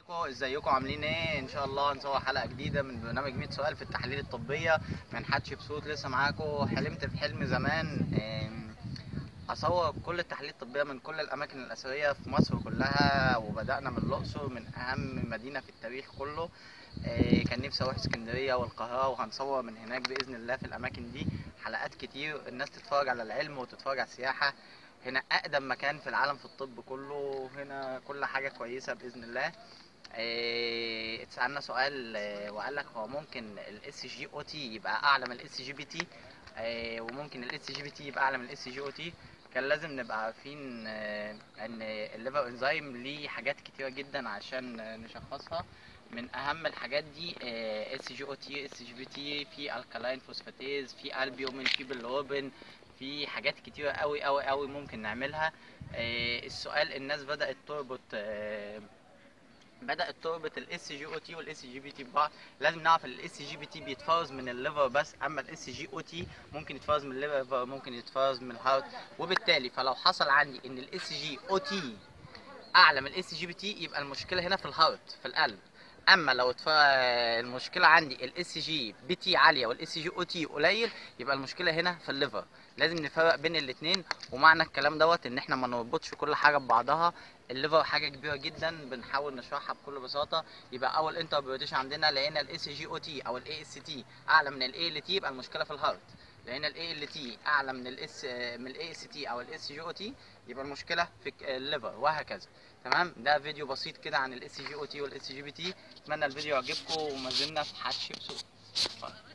عليكم ازيكم عاملين ايه ان شاء الله هنصور حلقه جديده من برنامج 100 سؤال في التحاليل الطبيه من حدش بصوت لسه معاكم حلمت بحلم زمان آم، اصور كل التحاليل الطبيه من كل الاماكن الاثريه في مصر كلها وبدانا من الاقصر من اهم مدينه في التاريخ كله آه، كان نفسي اروح اسكندريه والقاهره وهنصور من هناك باذن الله في الاماكن دي حلقات كتير الناس تتفرج على العلم وتتفرج على السياحه هنا اقدم مكان في العالم في الطب كله هنا كل حاجه كويسه باذن الله إيه، اتسالنا سؤال آه، وقال لك هو ممكن الاس جي او تي يبقى اعلى من الاس جي بي تي وممكن الاس جي بي تي يبقى اعلى من الاس جي او تي كان لازم نبقى عارفين آه، ان الليفر انزيم ليه حاجات كتيره جدا عشان آه، نشخصها من اهم الحاجات دي اس جي او تي اس جي بي تي في الكالاين فوسفاتيز في البيومين في بالروبين في حاجات كتيره قوي قوي قوي ممكن نعملها آه، السؤال الناس بدات تربط آه، بدات تربط الاس جي او تي والاس جي بي تي ببعض لازم نعرف الاس جي بي تي بيتفرز من الليفر بس اما الاس جي او تي ممكن يتفرز من الليفر ممكن يتفرز من الهارت وبالتالي فلو حصل عندي ان الاس جي او تي اعلى من الاس جي بي تي يبقى المشكله هنا في الهارت في القلب اما لو اتف... المشكله عندي الاس جي بي تي عاليه والاس جي او تي قليل يبقى المشكله هنا في الليفر لازم نفرق بين الاثنين ومعنى الكلام دوت ان احنا ما نربطش كل حاجه ببعضها الليفر حاجه كبيره جدا بنحاول نشرحها بكل بساطه يبقى اول انتربريتيشن عندنا لقينا الاس جي او تي او الاي اس تي اعلى من الاي ال تي يبقى المشكله في الهارت لقينا الاي ال تي اعلى من الاس من الاي اس تي او الاس جي او تي يبقى المشكله في الليفر وهكذا تمام ده فيديو بسيط كده عن الاس جي او تي والاس جي بي تي اتمنى الفيديو يعجبكم وما زلنا في حدش بسوق